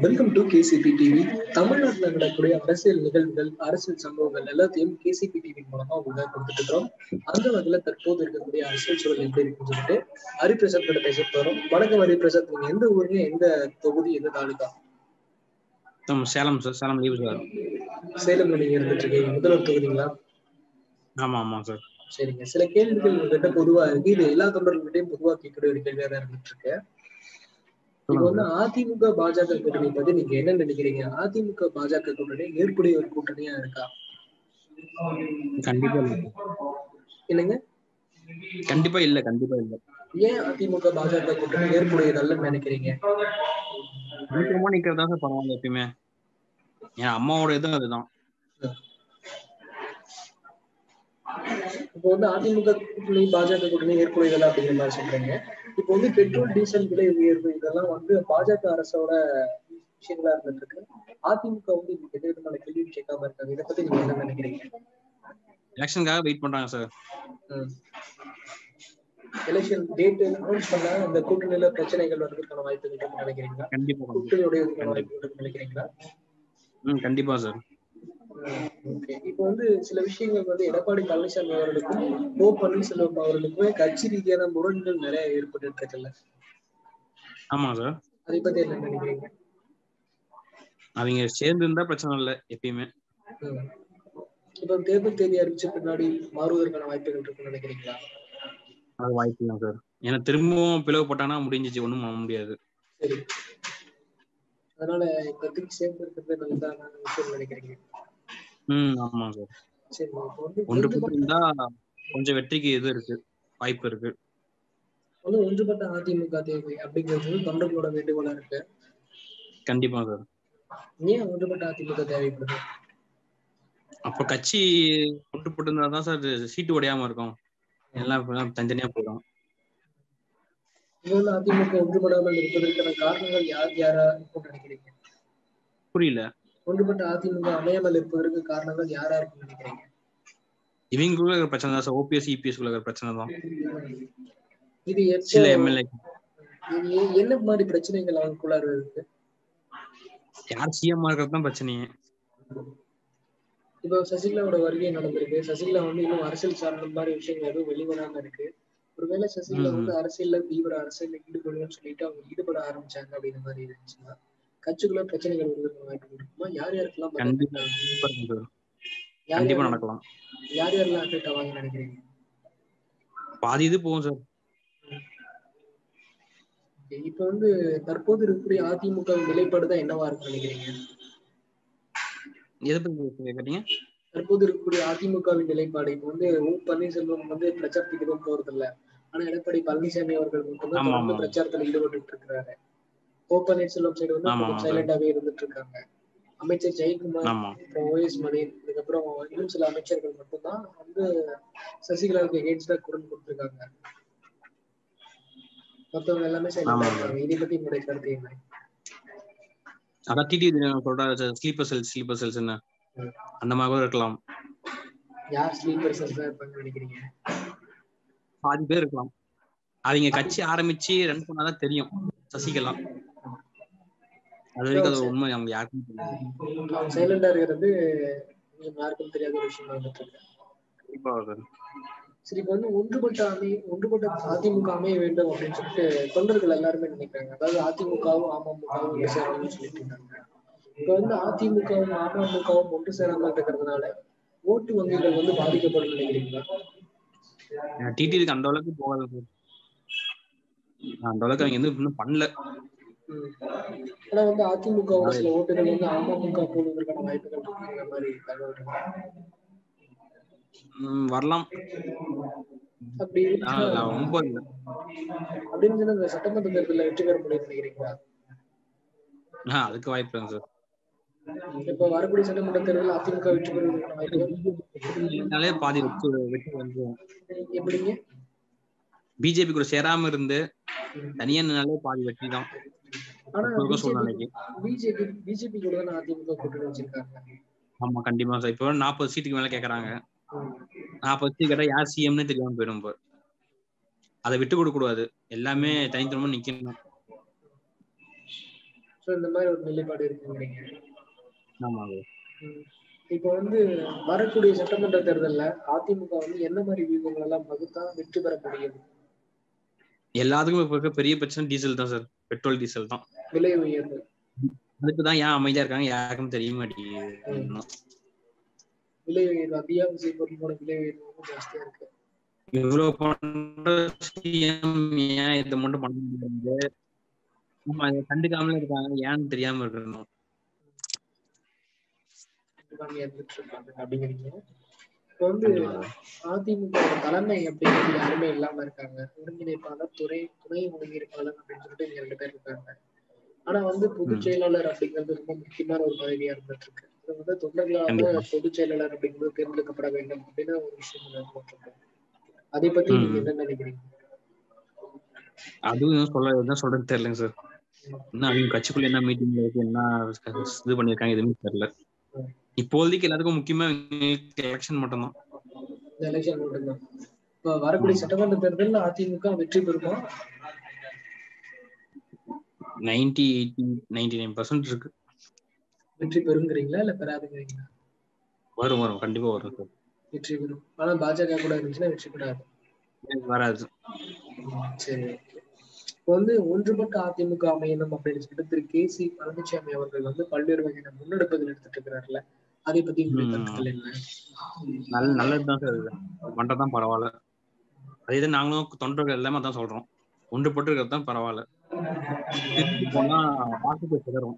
Welcome to KCP TV தமிழ்நாட்டில் நடக்கக்கூடிய அரசியல் நிகழ்வுகள் அரசியல் சம்பவங்கள் எல்லாத்தையும் கேசிபி டிவி மூலமா உங்களுக்கு கொடுத்துட்டு இருக்கிறோம் அந்த வகையில தற்போது இருக்கக்கூடிய அரசியல் சூழல் எப்படி இருக்குன்னு சொல்லிட்டு ஹரிபிரசாத் கிட்ட பேச போறோம் வணக்கம் ஹரிபிரசாத் நீங்க எந்த ஊருங்க எந்த தொகுதி எந்த தாலுகா நம்ம சேலம் சார் சேலம் லீவு சார் சேலம்ல நீங்க இருந்துட்டு இருக்கீங்க முதல்வர் தொகுதிங்களா ஆமா ஆமா சார் சரிங்க சில கேள்விகள் உங்ககிட்ட பொதுவா இருக்கு இது எல்லா தொண்டர்கள்கிட்டையும் பொதுவா கேட்கக்கூடிய ஒரு கேள்வியா தான் இருந்துட்டு இருக்கு இப்போ வந்து அதிமுக பாஜக கூட்டணி பத்தி நீங்க என்ன நினைக்கிறீங்க அதிமுக பாஜக கூட்டணி ஏற்புடைய ஒரு கூட்டணியா இருக்கா கண்டிப்பா இல்ல இல்லைங்க கண்டிப்பா இல்ல கண்டிப்பா இல்ல ஏன் அதிமுக பாஜக கூட்டணி ஏற்புடையதல்லன்னு நினைக்கிறீங்க தனித்துவமா நிக்கிறதா சார் பரவாயில்ல எப்பயுமே என் அம்மாவோட இதுவும் அதுதான் இப்போ வந்து அதிமுக கூட்டணி பாஜக கூட்டணி ஏற்புடையதல்ல அப்படிங்கிற மாதிரி சொல்றீங்க இப்போ வந்து பெட்ரோல் டீசல் விலை உயர்வு இதெல்லாம் வந்து பாஜக அரசோட விஷயங்களா இருந்துட்டு இருக்கு அதிமுக வந்து இதுக்கு எந்த விதமான கேள்வி கேட்காம இருக்காங்க இதை பத்தி நீங்க என்ன நினைக்கிறீங்க எலெக்ஷனுக்காக வெயிட் பண்றாங்க சார் எலெக்ஷன் டேட் அனௌன்ஸ் பண்ண அந்த கூட்டணியில பிரச்சனைகள் வர்றதுக்கான வாய்ப்புகள் இருக்குன்னு நினைக்கிறீங்களா கண்டிப்பா கூட்டணியோட இதுக்கான வாய்ப்புகள் இருக்குன்னு நினைக்கிறீங்களா ம் கண்டிப்பா சார் ஓகே இப்போ வந்து சில விஷயங்கள் வந்து எடப்பாடி பழனிசாமி அவர்களுக்கும் ஓ பன்னீர்செல்வம் அவர்களுக்குமே கட்சி ரீதியான முரண்கள் நிறைய ஏற்பட்டு இருக்குல்ல ஆமா சார் அதை பத்தி என்ன நினைக்கிறீங்க அவங்க சேர்ந்து இருந்தா பிரச்சனை இல்ல எப்பயுமே ம். இப்போ தேர்தல் தேதி அறிவிச்ச பின்னாடி மாறுவதற்கான வாய்ப்புகள் இருக்குன்னு நினைக்கிறீங்களா அது வாய்ப்பு இல்லை சார் ஏன்னா திரும்பவும் பிளவுபட்டானா முடிஞ்சிச்சு ஒண்ணும் பண்ண முடியாது சரி அதனால இப்போதைக்கு சேர்ந்து இருக்கிறது நல்லதான விஷயம் நினைக்கிறீங்க ம் ஆமா சார் சரி இப்போ வந்து ஒன்றுபட்டு இருந்தா கொஞ்சம் வெற்றிக்கு இது இருக்கு வாய்ப்பு இருக்கு வந்து ஒன்றுபட்ட அதிமுக தேவை அப்படிங்கிறது தொண்டர்களோட வேண்டுகோளா இருக்கு கண்டிப்பா சார் ஏன் ஒன்றுபட்ட அதிமுக தேவைப்படுது அப்ப கட்சி ஒன்றுபட்டு இருந்தா தான் சார் சீட்டு உடையாம இருக்கும் எல்லாம் இப்ப தனித்தனியா போயிடும் இது வந்து அதிமுக ஒன்றுபடாமல் இருப்பதற்கான காரணங்கள் யார் யாரா இருக்கும்னு நினைக்கிறீங்க புரியல ஒன்றுபட்ட அதிமுக அமையாமல் இருப்பதற்கு காரணங்கள் யாரா இருக்கும்னு நினைக்கிறீங்க இவங்களுக்குள்ள இருக்கிற பிரச்சனை தான் சார் ஓபிஎஸ் இபிஎஸ் குள்ள இருக்கிற பிரச்சனை தான் இது எப்போ சில எம்எல்ஏ இது எ- என்ன மாதிரி பிரச்சனைகள் அவங்களுக்குள்ளார இருக்கு யார் சிஎம் இருக்கிறது தான் பிரச்சனையே இப்போ சசிகலாவோட வருகை நடந்திருக்கு சசிகலா வந்து இன்னும் அரசியல் சார்ந்த மாதிரி விஷயங்கள் எதுவும் வெளிவராம இருக்கு ஒருவேளை சசிகலா ம். வந்து அரசியல்ல தீவிர அரசியல்ல ஈடுபடுன்னு சொல்லிட்டு அவங்க ஈடுபட ஆரம்பிச்சாங்க அப்படின்ற மாதிரி இருந்துச்சுன்னா கட்சிக்குள்ள பிரச்சனைகள் வருவதற்கு வாய்ப்பு இருக்குமா யார் யாருக்கெல்லாம் கண்டிப்பா பாதிப்பு? கண்டிப்பா இருக்கும் சார் யார் கண்டிப்பா யார் நடக்கலாம் யார் யாரெல்லாம் அஃபெக்ட் ஆவாங்கன்னு நினைக்கிறீங்க பாதி இது போகும் சார் இப்ப வந்து தற்போது இருக்கக்கூடிய அதிமுக நிலைப்பாடு தான் என்னவா இருக்குன்னு நினைக்கிறீங்க எதை பத்தி கேட்டீங்க தற்போது இருக்கக்கூடிய அதிமுகவின் நிலைப்பாடு இப்ப வந்து ஓ பன்னீர்செல்வம் வந்து பிரச்சாரத்துக்கு எதுவும் போறது இல்ல ஆனா எடப்பாடி பழனிசாமி அவர்கள் மட்டும்தான் ஆமா, தொடர்ந்து ஆமா. பிரச்சாரத்துல ஈடுபட்டு இருக்காரு ஓ பன்னீர்செல்வம் சைடு வந்து ஆமா, கொஞ்சம் ஆமா. சைலண்டாவே இருந்துட்டு இருக்காங்க அமைச்சர் ஜெயக்குமார் ஆமா அப்புறம் ஓஎஸ் மணியன் இதுக்கப்புறம் இன்னும் சில அமைச்சர்கள் மட்டும்தான் வந்து சசிகலாவுக்கு எகேன்ஸ்டா குரல் கொடுத்திருக்காங்க மத்தவங்க எல்லாமே சைலண்டா ஆமா. இருக்காங்க இதை பத்தி உங்களுடைய கருத்து என்ன அதான் டிடி சொல்ற ஸ்லீப்பர் செல்ஸ் ஸ்லீப்பர் செல்ஸ் என்ன ம். அந்த மாதிரி கூட இருக்கலாம் யார் ஸ்லீப்பர் செல்ஸ் தான் இருப்பாங்கன்னு நினைக்கிறீங்க பாதி பேர் இருக்கலாம் அவங்க கட்சி ஆரம்பிச்சு ரன் பண்ணாதான் தெரியும் சசிகலா அது வரைக்கும் அது உண்மை அவங்க யாருக்கும் தெரியாது அவங்க சைலண்டா இருக்கிறது உங்களுக்கு யாருக்கும் தெரியாத ஒரு விஷயம் வந்துட்டு இருக்கு கண்டிப்பா சார் சரி இப்ப வந்து ஒன்றுபட்ட அமை ஒன்றுபட்ட அதிமுக அமைய வேண்டும் அப்படின்னு சொல்லிட்டு தொண்டர்கள் எல்லாருமே நினைக்கிறாங்க அதாவது அதிமுகவும் அமமுகவும் ஒன்று சேரணும்னு சொல்லிட்டு இருக்காங்க இப்ப வந்து அதிமுகவும் அமமுகவும் ஒன்று சேராமல் இருக்கிறதுனால ஓட்டு வங்கிகள் வந்து பாதிக்கப்படும் நினைக்கிறீங்களா டிடிக்கு அந்த அளவுக்கு போகாது சார் அந்த அளவுக்கு அவங்க எதுவும் இன்னும் பண்ணல ம். ஆனா வந்து அதிமுகவோட சில ஓட்டுகள் வந்து அமமுக போவதற்கான வாய்ப்புகள் இருக்குங்கிற மாதிரி தகவல் இருக்கு ம், வரலாம் அப்படி ஆனா, இருந்துச்சுன்னா நான் ரொம்ப இல்ல அப்படின்னு சொன்னா இந்த சட்டமன்ற தேர்தலில் வெற்றி பெற முடியும்னு நினைக்கிறீங்களா ஆ, அதுக்கு வாய்ப்பு இருக்கு சார் இப்ப வரக்கூடிய சட்டமன்ற தேர்தலில் அதிமுக வெற்றி பெறுவதற்கான வாய்ப்புகள் இருந்தாலே பாதி வெற்றி வெற்றி வந்துரும் எப்படிங்க பிஜேபி கூட சேராம இருந்து தனியா நின்னாலே பாதி வெற்றி தான் ஆனா இப்ப இருக்க சூழ்நிலைக்கு பிஜேபி பிஜேபி கூட தான் அதிமுக கூட்டணி வச்சிருக்காங்க ஆமா கண்டிப்பா சார் இப்போ நாற்பது சீட்டுக்கு மேல கேக்குறாங்க ம். நாற்பது சீட் கேட்டா யார் சிஎம்னு தெரியாம போயிடும் இப்போ அதை விட்டு கொடுக்க கூடாது எல்லாமே தனித்தனமா நிக்கணும் ஸோ இந்த மாதிரி ஒரு நிலைப்பாடு இருக்குங்கிறீங்க ஆமாங்க ம். இப்போ வந்து வரக்கூடிய சட்டமன்ற தேர்தல்ல அதிமுக வந்து என்ன மாதிரி வியூகங்கள் எல்லாம் வகுத்தா வெற்றி பெற முடியும் எல்லாத்துக்கும் இப்ப இருக்க பெரிய பிரச்சனை டீசல் தான் சார் பெட்ரோல் டீசல் தான் விலை உயர்வு அதுக்கு தான் ஏன் அமைதியா இருக்காங்க யாருக்கும் தெரிய மாட்டேங்குது விலை உயர்வு அத்தியாவசிய பொருட்களோட விலை உயர்வு ரொம்ப ஜாஸ்தியா இருக்கு இவ்வளவு பண்ற சிஎம் ஏன் இதை மட்டும் பண்ண முடியாது நம்ம அதை கண்டுக்காமலே இருக்காங்க ஏன்னு தெரியாம இருக்கணும் கம்மியா இருந்துட்டு இருக்காங்க அப்படிங்கிறீங்க இப்போ வந்து அதிமுக வோட தலைமை அப்படிங்கிறது யாருமே இல்லாம இருக்காங்க ஒருங்கிணைப்பாளர் துறை துணை ஒருங்கிணைப்பாளர் அப்படின்னு சொல்லிட்டு இங்க ரெண்டு பேர் இருக்காங்க ஆனா வந்து பொதுச் செயலாளர் அப்படிங்கிறது ரொம்ப முக்கியமான ஒரு பதவியா இருந்துட்டு இருக்கு அது வந்து தொண்டர்களால கண்டிப்பா. பொதுச் செயலாளர் அப்படிங்கிறது தேர்ந்தெடுக்கப்பட வேண்டும் அப்படின்னு ஒரு விஷயம் நடந்துட்டு இருக்கு அதை பத்தி ம். நீங்க என்ன நினைக்கிறீங்க அதுவும் எதுவும் சொல்ல எதுவும் சொல்றது தெரியலங்க சார் இன்னும் அவங்க கட்சிக்குள்ள என்ன மீட்டிங் இருக்கு என்ன இது பண்ணிருக்காங்க எதுவுமே தெரியல இப்போதைக்கு எல்லாத்துக்கும் முக்கியமா எலெக்ஷன் மட்டும்தான் இந்த எலெக்ஷன் மட்டும்தான் இப்ப வரக்கூடிய சட்டமன்ற தேர்தல்ல அதிமுக வெற்றி பெறுமா ninety eighty ninety nine percent இருக்கு வெற்றி பெறுங்கிறீங்களா இல்ல பெறாதுங்கிறீங்களா வரும் வரும் கண்டிப்பா வரும் சார் வெற்றி பெறும் ஆனா பாஜக கூட இருந்துச்சுன்னா வெற்றி பெறாது வராது சரி okay. இப்போ வந்து ஒன்றுபட்ட அதிமுக அமையணும் அப்படின்னு சொல்லிட்டு திரு கே சி பழனிசாமி அவர்கள் வந்து பல்வேறு வகையான முன்னெடுப்புகள் எடுத்துட்டு இருக்கிறாருல அதை பத்தி உங்களுடைய ம். கருத்துக்கள் என்ன நல்ல நல்லதுதான் சார் இது பண்றதுதான் பரவாயில்ல அதே தான் நாங்களும் தொண்டர்கள் எல்லாமே தான் சொல்றோம் ஒன்றுபட்டு இருக்கிறது தான் பரவாயில்ல திருப்பி போனா வாக்குக்கு சிதறும்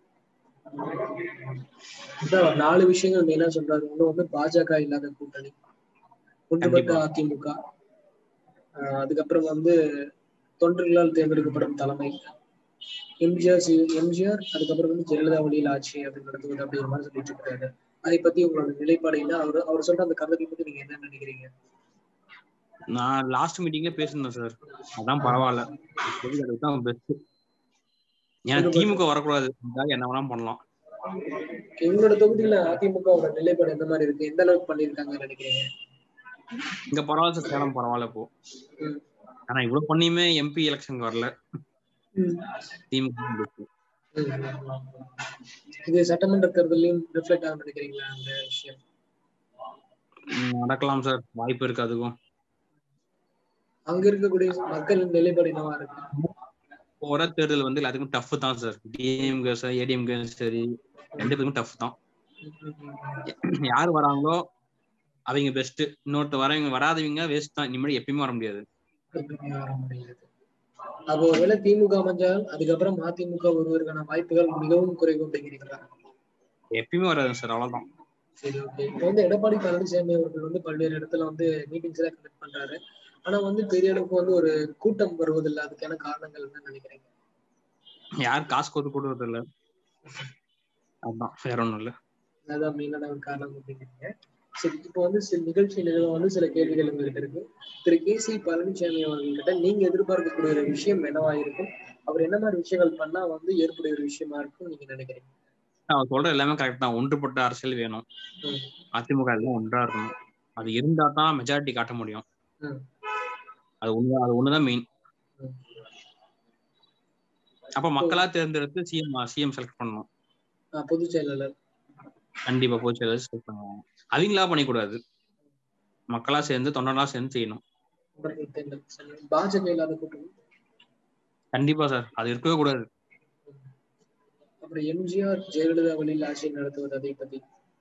அதான் ஒரு நாலு விஷயங்கள் மெயினா சொல்றாரு ஒண்ணு வந்து பாஜக இல்லாத கூட்டணி ஒன்றுபட்ட கண்டிப்பா. அதிமுக ஆஹ் அதுக்கப்புறம் வந்து தொண்டர்களால் தேர்ந்தெடுக்கப்படும் தலைமை எம்ஜிஆர் சி- எம்ஜிஆர் அதுக்கப்புறம் வந்து ஜெயலலிதா வழியில் ஆட்சி அப்படின்னு நடத்துவது அப்படிங்கிற மாதிரி சொல்லிட்டு இருக்காரு அதை பத்தி உங்களோட நிலைப்பாடு என்ன அவர் அவர் சொல்ற அந்த கருத்தை பத்தி நீங்க என்ன நினைக்கிறீங்க நான் லாஸ்ட் மீட்டிங்ல பேசியிருந்தேன் சார் அதான் பரவாயில்ல இப்போதைக்கு அதுதான் பெஸ்ட் ஏன்னா திமுக வரக்கூடாது அதுக்காக என்ன வேணாலும் பண்ணலாம் எங்களோட தொகுதியில அதிமுகவோட நிலைப்பாடு எந்த மாதிரி இருக்கு எந்த அளவுக்கு பண்ணிருக்காங்கன்னு நினைக்கிறீங்க இங்க பரவாயில்ல சார் சேலம் பரவாயில்ல இப்போ ம். ஆனா இவ்வளவு பண்ணியுமே எம்பி எலெக்ஷன் வரல ம். திமுக இருக்கு. ம். இது சட்டமன்ற தேர்தலையும் ரிஃப்ளெக்ட் ஆகும் நினைக்கிறீங்களா அந்த விஷயம் ம், நடக்கலாம் சார் வாய்ப்பு இருக்கு அதுக்கும் அங்க இருக்கக்கூடிய மக்களின் நிலைப்பாடு என்னவா இருக்கு போற தேர்தல் வந்து எல்லாத்துக்கும் டஃப் தான் சார் டிஎம்கே சார் ஏடிஎம்கே சரி ரெண்டு பேருக்கும் டஃப் தான் யார் வராங்களோ அவங்க பெஸ்ட் இன்னொருத்த வரவங்க வராதவங்க வேஸ்ட் தான் இனிமேல் எப்பயுமே வர முடியாது எப்பவுமே வர முடியாது அப்போ ஒருவேளை திமுக அமைஞ்சால் அதுக்கப்புறம் அதிமுக வருவதற்கான வாய்ப்புகள் மிகவும் குறைவு அப்படிங்கிறீங்களா எப்பயுமே வராது சார் அவ்வளவுதான் சரி ஓகே இப்போ வந்து எடப்பாடி பழனிசாமி அவர்கள் வந்து பல்வேறு இடத்துல வந்து மீட்டிங்ஸ் எல்லாம் கண்டக்ட் பண்றாரு ஆனா வந்து பெரிய அளவுக்கு வந்து ஒரு கூட்டம் வருவதில்லை அதுக்கான காரணங்கள் என்ன நினைக்கிறீங்க யார் காசு கொடுத்து கொடுக்கறது இல்ல அதான் வேற ஒண்ணும் இல்ல அதான் மெயினான ஒரு காரணம் அப்படிங்கிறீங்க சரி இப்போ வந்து சில நிகழ்ச்சியில வந்து சில கேள்விகள் உங்ககிட்ட இருக்கு திரு கே சி பழனிசாமி அவர்கிட்ட நீங்க எதிர்பார்க்கக்கூடிய ஒரு விஷயம் என்னவா இருக்கும் அவர் என்ன மாதிரி விஷயங்கள் பண்ணா வந்து ஏற்புடைய ஒரு விஷயமா இருக்கும் நீங்க நினைக்கிறீங்க அவர் சொல்ற எல்லாமே கரெக்ட் தான் ஒன்றுபட்ட அரசியல் வேணும் ம். அதிமுக எல்லாம் ஒன்றா இருக்கணும் அது இருந்தா தான் மெஜாரிட்டி காட்ட முடியும் ம். அது ஒண்ணு அது ஒண்ணுதான் மெயின் ம். அப்ப மக்களா தேர்ந்தெடுத்து சிஎம் சிஎம் செலக்ட் பண்ணணும் ஆஹ் பொதுச் செயலாளர் கண்டிப்பா போச்சு செலக்ட் பண்ணுவாங்க அவங்களா பண்ணிக்கூடாது மக்களா சேர்ந்து தொண்டர்களா சேர்ந்து செய்யணும் அவர்கள் தேர்ந்தெடு சரி. பாஜக இல்லாத கூட்டணி கண்டிப்பா சார் அது இருக்கவே கூடாது அப்புறம் எம்ஜிஆர் ஜெயலலிதா வழியில் ஆட்சி நடத்துவது அதை பத்தி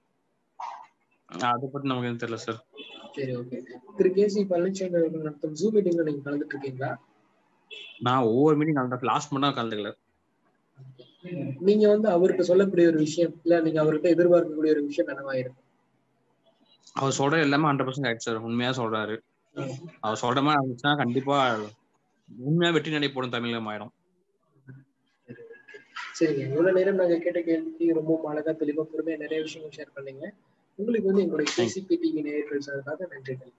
அதை பத்தி நமக்கு எதுவும் தெரியல சார் சரி okay Thiru K C Palaniswami அவர்கள் நடத்தும் ஜூம் மீட்டிங்ல நீங்க கலந்துட்டு இருக்கீங்களா நான் ஒவ்வொரு மீட்டிங் கலந்த லாஸ்ட் மட்டும் தான் கலந்துக்கல நீங்க வந்து அவர்கிட்ட சொல்லக்கூடிய ஒரு விஷயம் இல்ல நீங்க அவர்கிட்ட எதிர்பார்க்கக்கூடிய ஒரு விஷயம் என்னவா இருக்கும் அவர் சொல்ற எல்லாமே ஹண்ட்ரட் பர்சன்ட் கரெக்ட் சார் உண்மையா சொல்றாரு அவர் சொல்ற மாதிரி இருந்துச்சுன்னா கண்டிப்பா உண்மையா வெற்றி நடை போடும் தமிழகம் ஆயிடும் சரிங்க இவ்வளவு நேரம் நாங்க கேட்ட கேள்விக்கு ரொம்ப அழகா தெளிவா பொறுமையா நிறைய விஷயங்கள் ஷேர் பண்ணீங்க உங்களுக்கு வந்து எங்களுடைய கேசிபி டிவி நேயர்கள் சார்பாக நன்றிகள்